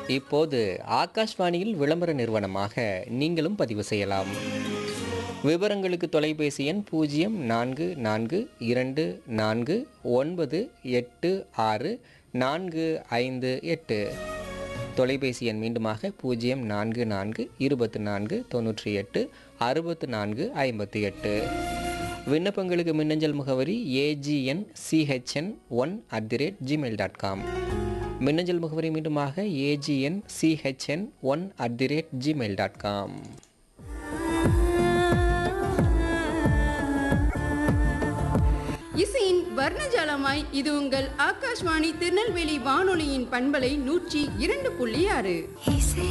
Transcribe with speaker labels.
Speaker 1: இப்போது ஆகாஷ்வாணியில் விளம்பர நிறுவனமாக நீங்களும் பதிவு செய்யலாம் விவரங்களுக்கு தொலைபேசி எண் பூஜ்ஜியம் நான்கு நான்கு இரண்டு நான்கு ஒன்பது எட்டு ஆறு நான்கு ஐந்து எட்டு தொலைபேசி எண் மீண்டுமாக பூஜ்ஜியம் நான்கு நான்கு இருபத்தி நான்கு தொண்ணூற்றி எட்டு அறுபத்து நான்கு ஐம்பத்தி எட்டு விண்ணப்பங்களுக்கு மின்னஞ்சல் முகவரி AGN CHN one at the rate Gmail dot com மின்னஞ்சல் முகவரி மீண்டுமாக AGN CHN one at the rate Gmail dot com
Speaker 2: இசையின் வர்ணஜாலமாய் இது உங்கள் ஆகாஷ்வாணி திருநெல்வேலி வானொலியின் பண்பலை நூற்றி இரண்டு புள்ளி ஆறு
Speaker 3: இசை